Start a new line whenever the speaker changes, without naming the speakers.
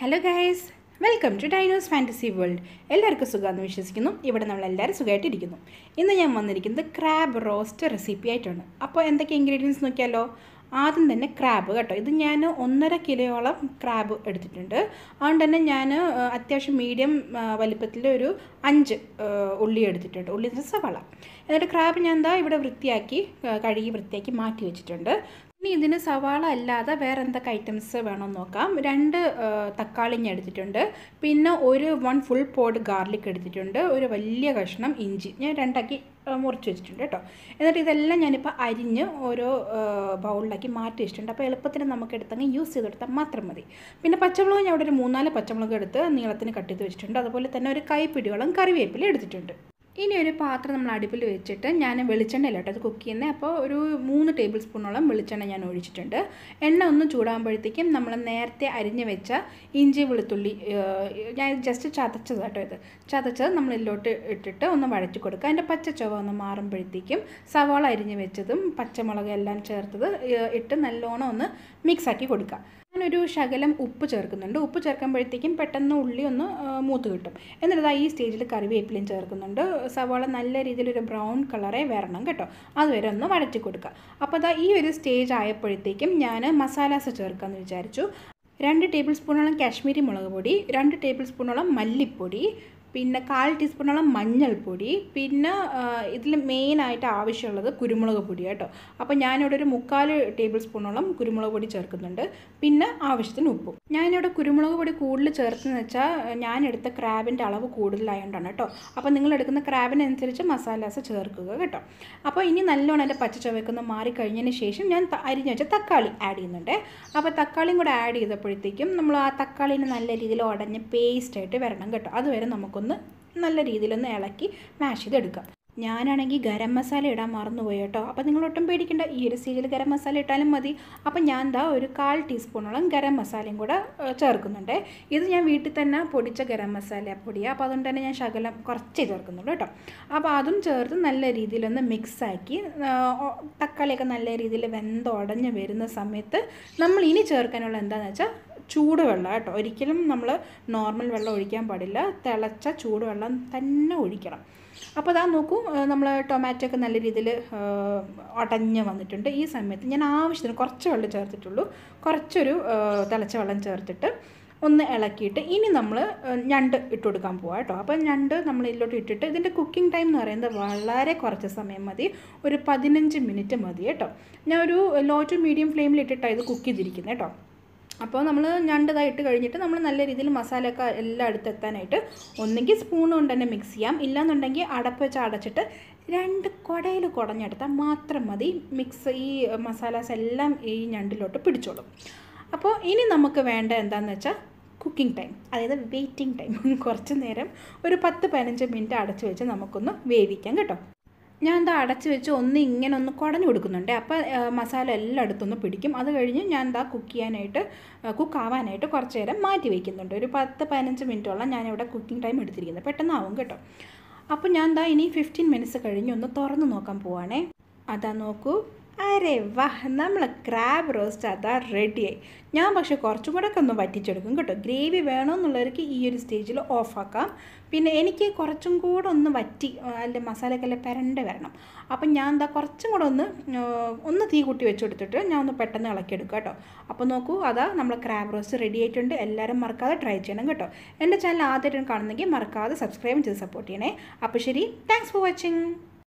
hello guys welcome to Dinos fantasy world എല്ലാവർക്കും സുഖമാണെന്ന് വിശ്വസിക്കുന്നു ഇവിടെ നമ്മൾ എല്ലാവരും സുഖമായിട്ടിരിക്കുന്നു ഇന്ന് ഞാൻ വന്നിരിക്കുന്നത് ക്രാബ് റോസ്റ്റ് റെസിപ്പി ആയിട്ടാണ് അപ്പോൾ എന്തൊക്കെ ഇൻഗ്രീഡിയൻസ് നോക്കിയാലോ ആദ്യം തന്നെ ക്രാബ് കേട്ടോ ഇത് ഞാൻ ഒന്നര കിലോയോളം ക്രാബ് എടുത്തിട്ടുണ്ട് അതുകൊണ്ട് തന്നെ ഞാൻ അത്യാവശ്യം മീഡിയം വലിപ്പത്തിൽ ഒരു അഞ്ച് ആ, ഉള്ളി എടുത്തിട്ടുണ്ട് ഉള്ളി എന്ന് വെച്ചാൽ സവാള എന്നിട്ട് ക്രാബ് ഞാൻ എന്താ ഇവിടെ വൃത്തിയാക്കി ആ, കഴുകി വൃത്തിയാക്കി മാറ്റി വെച്ചിട്ടുണ്ട് ഇനി ഇതിന് സവാള അല്ലാതെ വേറെ എന്തൊക്കെ ഐറ്റംസ് വേണമെന്ന് നോക്കാം രണ്ട് ആ, തക്കാളി ഞാൻ എടുത്തിട്ടുണ്ട് പിന്നെ ഒരു വൺ ഫുൾ പോഡ് ഗാർലിക് എടുത്തിട്ടുണ്ട് ഒരു വലിയ കഷ്ണം ഇഞ്ചി ഞാൻ രണ്ടാക്കി ആ, മുറിച്ച് വെച്ചിട്ടുണ്ട് കേട്ടോ എന്നിട്ട് ഇതെല്ലാം ഞാനിപ്പോൾ അരിഞ്ഞ് ഓരോ ആ, ബൗളിലാക്കി മാറ്റി വെച്ചിട്ടുണ്ട് അപ്പോൾ എളുപ്പത്തിന് നമുക്ക് എടുത്തങ്ങ് യൂസ് ചെയ്തെടുത്താൽ മാത്രം മതി പിന്നെ പച്ചമുളക് ഞാൻ ഇവിടെ ഒരു മൂന്നാല് പച്ചമുളക് എടുത്ത് നീളത്തിന് കട്ട് ചെയ്ത് വെച്ചിട്ടുണ്ട് അതുപോലെ തന്നെ ഒരു കൈപ്പിടിയോളം കറിവേപ്പില എടുത്തിട്ടുണ്ട് ഇനി ഒരു പാത്രം നമ്മൾ അടുപ്പിൽ വെച്ചിട്ട് ഞാൻ വെളിച്ചെണ്ണയില്ല കേട്ടോ അത് കുക്ക് ചെയ്യുന്നത് അപ്പോൾ ഒരു മൂന്ന് ടേബിൾ സ്പൂണോളം വെളിച്ചെണ്ണ ഞാൻ ഒഴിച്ചിട്ടുണ്ട് എണ്ണ ഒന്ന് ചൂടാകുമ്പോഴത്തേക്കും നമ്മൾ നേരത്തെ അരിഞ്ഞ് വെച്ച ഇഞ്ചി വെളുത്തുള്ളി ഏഹ്, ഞാൻ ജസ്റ്റ് ചതച്ചത് കേട്ടോ ഇത് ചതച്ചത് നമ്മൾ ഇതിലോട്ട് ഇട്ടിട്ട് ഒന്ന് വഴറ്റി കൊടുക്കുക അതിൻ്റെ പച്ച ചുവ ഒന്ന് മാറുമ്പോഴത്തേക്കും സവാള അരിഞ്ഞ് വെച്ചതും പച്ചമുളക് എല്ലാം ചേർത്തത് ഏഹ്, ഇട്ട് നല്ലോണം ഒന്ന് മിക്സാക്കി കൊടുക്കുക ഞാനൊരു ശകലം ഉപ്പ് ചേർക്കുന്നുണ്ട് ഉപ്പ് ചേർക്കുമ്പോഴത്തേക്കും പെട്ടെന്ന് ഉള്ളി ഒന്ന് ആ, മൂത്ത് കിട്ടും എന്നിട്ട് ദാ ഈ സ്റ്റേജിൽ കറിവേപ്പിലയും ചേർക്കുന്നുണ്ട് സവാള നല്ല രീതിയിലൊരു ബ്രൗൺ കളറെ വരണം കേട്ടോ അതുവരെ ഒന്ന് വഴറ്റി കൊടുക്കുക അപ്പോൾ ദാ ഈ ഒരു സ്റ്റേജ് ആയപ്പോഴത്തേക്കും ഞാൻ മസാലാസ് ചേർക്കാമെന്ന് വിചാരിച്ചു രണ്ട് ടേബിൾ സ്പൂണോളം കാശ്മീരി മുളക് പൊടി രണ്ട് ടേബിൾ സ്പൂണോളം മല്ലിപ്പൊടി പിന്നെ കാൽ ടീസ്പൂണോളം മഞ്ഞൾപ്പൊടി പിന്നെ ഇതിൽ മെയിനായിട്ട് ആവശ്യമുള്ളത് കുരുമുളക് പൊടി കേട്ടോ അപ്പോൾ ഞാനിവിടെ ഒരു മുക്കാൽ ടേബിൾ സ്പൂണോളം കുരുമുളക് പൊടി ചേർക്കുന്നുണ്ട് പിന്നെ ആവശ്യത്തിന് ഉപ്പും ഞാനിവിടെ കുരുമുളക് പൊടി കൂടുതൽ ചേർത്തെന്ന് വെച്ചാൽ ഞാൻ എടുത്ത ക്രാബിൻ്റെ അളവ് കൂടുതലായതുകൊണ്ടാണ് കേട്ടോ അപ്പോൾ നിങ്ങൾ എടുക്കുന്ന ക്രാബിനനുസരിച്ച് മസാലാസ് ചേർക്കുക കേട്ടോ അപ്പോൾ ഇനി നല്ലോണം എൻ്റെ പച്ച ചുവക്കൊന്ന് മാറിക്കഴിഞ്ഞതിന് ശേഷം ഞാൻ ത- അരിഞ്ഞ് വെച്ച തക്കാളി ആഡ് ചെയ്യുന്നുണ്ട് അപ്പോൾ തക്കാളിയും കൂടെ ആഡ് ചെയ്തപ്പോഴത്തേക്കും നമ്മൾ ആ തക്കാളീനെ നല്ല രീതിയിൽ ഉടഞ്ഞ് പേസ്റ്റായിട്ട് വരണം കേട്ടോ അതുവരെ നമുക്കൊന്ന് നല്ല രീതിയിലൊന്ന് ഇളക്കി മാഷ് ചെയ്തെടുക്കാം ഞാനാണെങ്കിൽ ഗരം മസാല ഇടാൻ മറന്നുപോയി കേട്ടോ അപ്പോൾ നിങ്ങൾ ഒട്ടും പേടിക്കേണ്ട ഈ ഒരു സ്റ്റേജിൽ ഗരം മസാല ഇട്ടാലും മതി അപ്പോൾ ഞാൻ എന്താ ഒരു കാൽ ടീസ്പൂണോളം ഗരം മസാലയും കൂടെ ഏഹ്, ചേർക്കുന്നുണ്ട് ഇത് ഞാൻ വീട്ടിൽ തന്നെ പൊടിച്ച ഗരം മസാല പൊടിയാണ് അപ്പോൾ അതുകൊണ്ട് തന്നെ ഞാൻ ശകലം കുറച്ചേ ചേർക്കുന്നുള്ളൂ കേട്ടോ അപ്പോൾ അതും ചേർത്ത് നല്ല രീതിയിലൊന്ന് മിക്സാക്കി തക്കാളിയൊക്കെ നല്ല രീതിയിൽ വെന്തുടഞ്ഞ് വരുന്ന സമയത്ത് നമ്മൾ ഇനി ചേർക്കാനുള്ള എന്താണെന്ന് വെച്ചാൽ ചൂടുവെള്ളം കേട്ടോ ഒരിക്കലും നമ്മൾ നോർമൽ വെള്ളം ഒഴിക്കാൻ പാടില്ല തിളച്ച ചൂടുവെള്ളം തന്നെ ഒഴിക്കണം അപ്പോൾ അതാ നോക്കൂ നമ്മൾ ടൊമാറ്റോ ഒക്കെ നല്ല രീതിയിൽ ഉടഞ്ഞ് വന്നിട്ടുണ്ട് ഈ സമയത്ത് ഞാൻ ആവശ്യത്തിന് കുറച്ച് വെള്ളം ചേർത്തിട്ടുള്ളൂ കുറച്ചൊരു ആ, തിളച്ച വെള്ളം ചേർത്തിട്ട് ഒന്ന് ഇളക്കിയിട്ട് ഇനി നമ്മൾ ഞണ്ട് ഇട്ട് കൊടുക്കാൻ പോവാം കേട്ടോ അപ്പോൾ ഞണ്ട് നമ്മൾ ഇതിലോട്ട് ഇട്ടിട്ട് ഇതിൻ്റെ കുക്കിംഗ് ടൈം എന്ന് പറയുന്നത് വളരെ കുറച്ച് സമയം മതി ഒരു പതിനഞ്ച് മിനിറ്റ് മതി കേട്ടോ ഞാൻ ഒരു ലോ ടു മീഡിയം ഫ്ലെയിമിൽ ഇട്ടിട്ടാണ് ഇത് കുക്ക് ചെയ്തിരിക്കുന്നത് കേട്ടോ അപ്പോൾ നമ്മൾ ഞണ്ടതായി ഇട്ട് കഴിഞ്ഞിട്ട് നമ്മൾ നല്ല രീതിയിൽ മസാലയൊക്കെ എല്ലാം അടുത്തെത്താനായിട്ട് ഒന്നെങ്കിൽ സ്പൂൺ കൊണ്ട് തന്നെ മിക്സ് ചെയ്യാം ഇല്ലാന്നുണ്ടെങ്കിൽ അടപ്പ് വെച്ച് അടച്ചിട്ട് രണ്ട് കുടയിൽ കുടഞ്ഞെടുത്താൽ മാത്രം മതി മിക്സ് ഈ മസാലാസ് എല്ലാം ഈ ഞണ്ടിലോട്ട് പിടിച്ചോളും അപ്പോൾ ഇനി നമുക്ക് വേണ്ട എന്താണെന്ന് വെച്ചാൽ കുക്കിംഗ് ടൈം അതായത് വെയിറ്റിംഗ് ടൈം കുറച്ച് നേരം ഒരു പത്ത് പതിനഞ്ച് മിനിറ്റ് അടച്ച് വെച്ച് നമുക്കൊന്ന് വേവിക്കാം കേട്ടോ ഞാൻ എന്താ അടച്ച് വെച്ച് ഒന്ന് ഇങ്ങനെ ഒന്ന് കുടഞ്ഞു കൊടുക്കുന്നുണ്ട് അപ്പോൾ ആ, മസാല എല്ലായിടത്തൊന്ന് പിടിക്കും അത് കഴിഞ്ഞ് ഞാൻ എന്താ കുക്ക് ചെയ്യാനായിട്ട് കുക്ക് ആവാനായിട്ട് കുറച്ച് നേരം മാറ്റി വയ്ക്കുന്നുണ്ട് ഒരു പത്ത് പതിനഞ്ച് മിനിറ്റോളം ഞാനിവിടെ കുക്കിംഗ് ടൈം എടുത്തിരിക്കുന്നത് പെട്ടെന്നാവും കേട്ടോ അപ്പോൾ ഞാൻ എന്താ ഇനി ഫിഫ്റ്റീൻ മിനിറ്റ്സ് കഴിഞ്ഞ് ഒന്ന് തുറന്ന് നോക്കാൻ പോവാണേ അതാ നോക്കൂ അരെ വാ നമ്മളെ ക്രാബ് റോസ്റ്റ് അതാ റെഡിയായി ഞാൻ പക്ഷേ കുറച്ചും കൂടെ ഒക്കെ ഒന്ന് വറ്റിച്ചെടുക്കും കേട്ടോ ഗ്രേവി വേണമെന്നുള്ളവർക്ക് ഈ ഒരു സ്റ്റേജിൽ ഓഫാക്കാം പിന്നെ എനിക്ക് കുറച്ചും കൂടെ ഒന്ന് വറ്റി അതിൻ്റെ മസാലയൊക്കെ പെരണ്ട് വരണം അപ്പം ഞാൻ എന്താ കുറച്ചും കൂടെ ഒന്ന് ആ, ഒന്ന് തീ കൂട്ടി വെച്ച് കൊടുത്തിട്ട് ഞാൻ ഒന്ന് പെട്ടെന്ന് ഇളക്കിയെടുക്കാം കേട്ടോ അപ്പോൾ നോക്കൂ അതാ നമ്മൾ ക്രാബ് റോസ്റ്റ് റെഡി ആയിട്ടുണ്ട് എല്ലാവരും മറക്കാതെ ട്രൈ ചെയ്യണം കേട്ടോ എൻ്റെ ചാനൽ ആദ്യമായിട്ടാണ് കാണുന്നെങ്കിൽ മറക്കാതെ സബ്സ്ക്രൈബ് ചെയ്ത് സപ്പോർട്ട് ചെയ്യണേ അപ്പോൾ ശരി താങ്ക്സ് ഫോർ വാച്ചിങ്